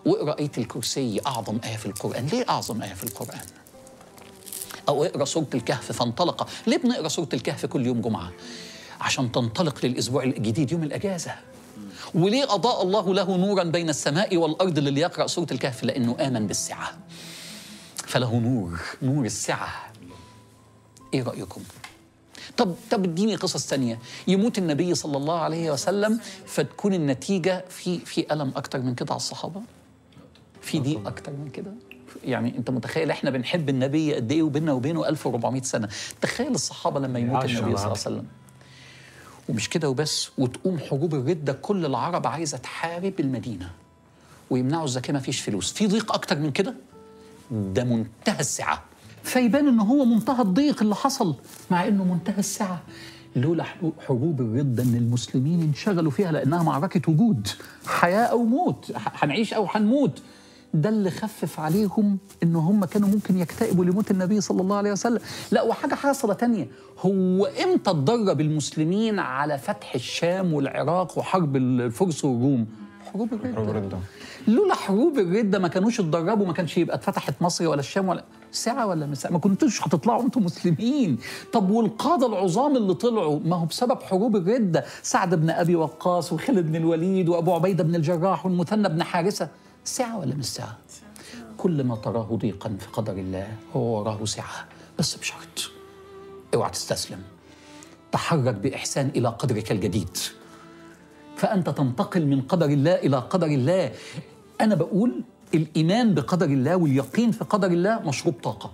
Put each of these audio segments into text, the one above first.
واقرا ايه الكرسي اعظم ايه في القران ليه اعظم ايه في القران او اقرا سوره الكهف فانطلق ليه بنقرا سوره الكهف كل يوم جمعه عشان تنطلق للاسبوع الجديد يوم الاجازه وليه اضاء الله له نورا بين السماء والارض للي يقرا سوره الكهف لانه امن بالسعه فله نور نور السعه ايه رايكم طب طب اديني قصص تانية يموت النبي صلى الله عليه وسلم فتكون النتيجة في في ألم أكتر من كده على الصحابة؟ في ضيق أكتر من كده؟ يعني أنت متخيل إحنا بنحب النبي قد إيه وبيننا وبينه 1400 سنة، تخيل الصحابة لما يموت عاشوا النبي صلى معاه. الله عليه وسلم ومش كده وبس وتقوم حروب الردة كل العرب عايزة تحارب المدينة ويمنعوا الزكاة ما فيش فلوس في ضيق أكتر من كده ده منتهى السعة فيبان ان هو منتهى الضيق اللي حصل مع انه منتهى السعة لولا حرو- حروب الردة ان المسلمين انشغلوا فيها لانها معركة وجود حياة او موت ح- هنعيش او هنموت ده اللي خفف عليهم ان هم كانوا ممكن يكتئبوا لموت النبي صلى الله عليه وسلم لا وحاجة حاصلة تانية هو امتى اتدرب المسلمين على فتح الشام والعراق وحرب الفرس والروم حروب الردة حروب الردة. لولا حروب الردة ما كانوش اتدربوا ما كانش يبقى اتفتحت مصر ولا الشام ولا ساعة ولا مش ساعة ما كنتوش هتطلعوا انتم مسلمين طب والقادة العظام اللي طلعوا ما هو بسبب حروب الردة سعد بن أبي وقاص وخالد بن الوليد وأبو عبيدة بن الجراح والمثنى بن حارثة ساعة ولا مش ساعة كل ما تراه ضيقا في قدر الله هو وراه سعة بس بشرط اوعى تستسلم تحرك بإحسان إلى قدرك الجديد فأنت تنتقل من قدر الله إلى قدر الله أنا بقول الإيمان بقدر الله واليقين في قدر الله مشروب طاقة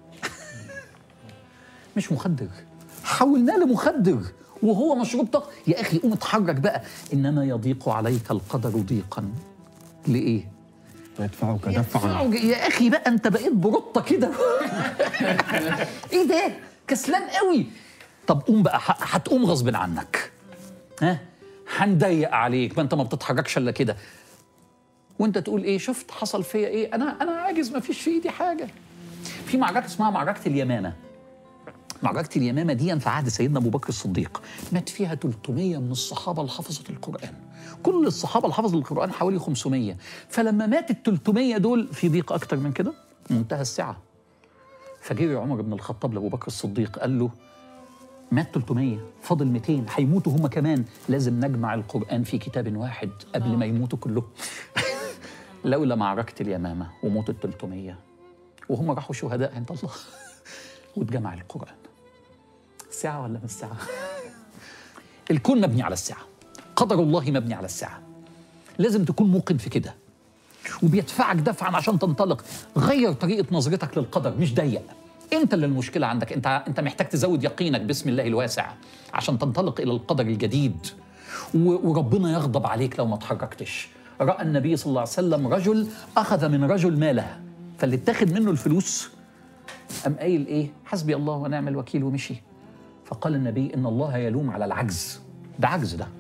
مش مخدر حولناه لمخدر وهو مشروب طاقة يا أخي قوم اتحرك بقى إنما يضيق عليك القدر ضيقا لإيه؟ يدفعك دفعا يا اخي بقى انت بقيت بروطه كده ايه ده كسلان قوي طب قوم بقى ح- هتقوم غصب عنك ها هنضيق عليك ما انت ما بتتحركش الا كده وانت تقول ايه شفت حصل فيا ايه انا انا عاجز ما فيش في ايدي حاجه في معركه اسمها معركه اليمامه معركة اليمامة دي في عهد سيدنا أبو بكر الصديق مات فيها 300 من الصحابة اللي حفظوا القرآن كل الصحابة اللي حفظوا القرآن حوالي 500 فلما مات ال 300 دول في ضيق أكتر من كده منتهى السعة فجري عمر بن الخطاب لأبو بكر الصديق قال له مات 300 فاضل 200 هيموتوا هم كمان لازم نجمع القرآن في كتاب واحد قبل ما يموتوا كلهم لولا معركة اليمامة وموت ال 300 وهم راحوا شهداء عند الله واتجمع القرآن ساعة ولا مش ساعة؟ الكون مبني على الساعة قدر الله مبني على الساعة لازم تكون موقن في كده وبيدفعك دفعا عشان تنطلق غير طريقة نظرتك للقدر مش ضيق انت اللي المشكلة عندك انت انت محتاج تزود يقينك باسم الله الواسع عشان تنطلق الى القدر الجديد و- وربنا يغضب عليك لو ما تحركتش رأى النبي صلى الله عليه وسلم رجل أخذ من رجل ماله فاللي اتاخد منه الفلوس قام قايل ايه حسبي الله ونعم الوكيل ومشي فقال النبي ان الله يلوم على العجز ده عجز ده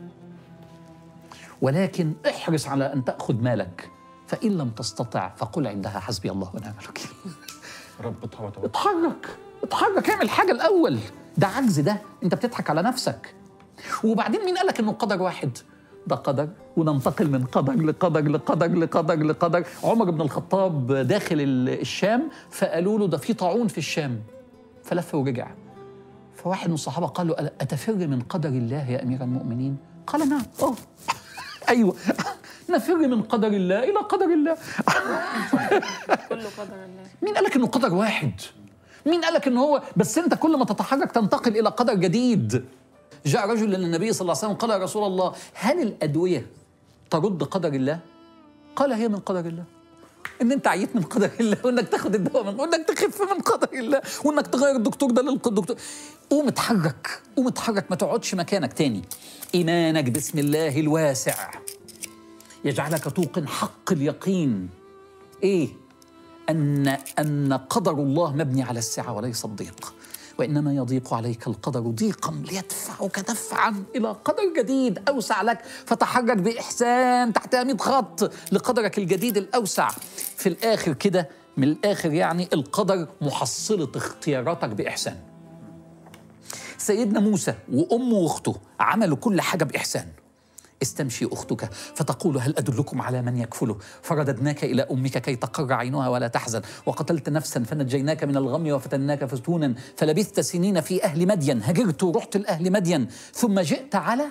ولكن احرص على ان تاخذ مالك فان لم تستطع فقل عندها حسبي الله ونعم الوكيل رب طبعا اتحرك اتحرك اعمل حاجه الاول ده عجز ده انت بتضحك على نفسك وبعدين مين قالك انه قدر واحد ده قدر وننتقل من قدر لقدر لقدر لقدر لقدر عمر بن الخطاب داخل ال- الشام فقالوا له ده في طاعون في الشام فلف ورجع فواحد من الصحابه قال له "ألا اتفر من قدر الله يا امير المؤمنين قال نعم اه ايوه نفر من قدر الله الى قدر الله كله قدر الله مين قالك انه قدر واحد؟ مين قالك ان هو بس انت كل ما تتحرك تنتقل الى قدر جديد. جاء رجل للنبي صلى الله عليه وسلم قال يا رسول الله هل الادويه ترد قدر الله؟ قال هي من قدر الله. ان انت عييت من قدر الله وانك تاخد الدواء من وانك تخف من قدر الله وانك تغير الدكتور ده للدكتور قوم اتحرك قوم اتحرك ما تقعدش مكانك تاني ايمانك بسم الله الواسع يجعلك توقن حق اليقين ايه أن أن قدر الله مبني على السعة وليس الضيق وإنما يضيق عليك القدر ضيقا ليدفعك دفعا إلى قدر جديد أوسع لك فتحرك بإحسان تحت 100 خط لقدرك الجديد الأوسع في الآخر كده من الآخر يعني القدر محصلة اختياراتك بإحسان سيدنا موسى وأمه وأخته عملوا كل حاجة بإحسان استمشي اختك فتقول هل ادلكم على من يكفله فرددناك الى امك كي تقر عينها ولا تحزن وقتلت نفسا فنجيناك من الغم وفتناك فتونا فلبثت سنين في اهل مدين هجرت ورحت لاهل مدين ثم جئت على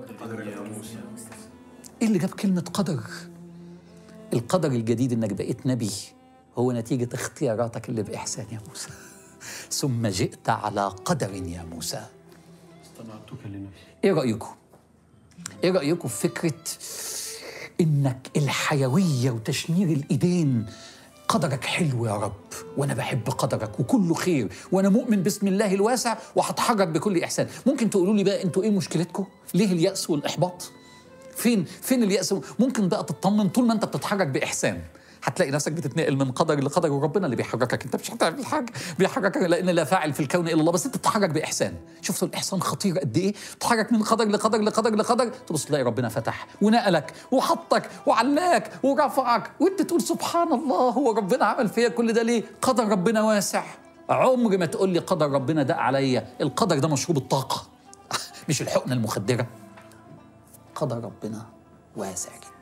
ايه اللي جاب كلمه قدر القدر الجديد انك بقيت نبي هو نتيجه اختياراتك اللي باحسان يا موسى ثم جئت على قدر يا موسى اصطنعتك لنفسي ايه رايكم ايه رايكم في فكره انك الحيويه وتشنير الايدين قدرك حلو يا رب وانا بحب قدرك وكله خير وانا مؤمن باسم الله الواسع وهتحرك بكل احسان ممكن تقولوا لي بقى انتوا ايه مشكلتكم ليه الياس والاحباط فين فين الياس ممكن بقى تطمن طول ما انت بتتحرك باحسان هتلاقي نفسك بتتنقل من قدر لقدر وربنا اللي بيحركك انت مش هتعمل حاجه بيحركك لان لا فاعل في الكون الا الله بس انت بتتحرك باحسان شفتوا الاحسان خطير قد ايه تتحرك من قدر لقدر لقدر لقدر تبص تلاقي ربنا فتح ونقلك وحطك وعلاك ورفعك وانت تقول سبحان الله هو ربنا عمل فيا كل ده ليه قدر ربنا واسع عمر ما تقول لي قدر ربنا ده عليا القدر ده مشروب الطاقه مش الحقنه المخدره قدر ربنا واسع جدا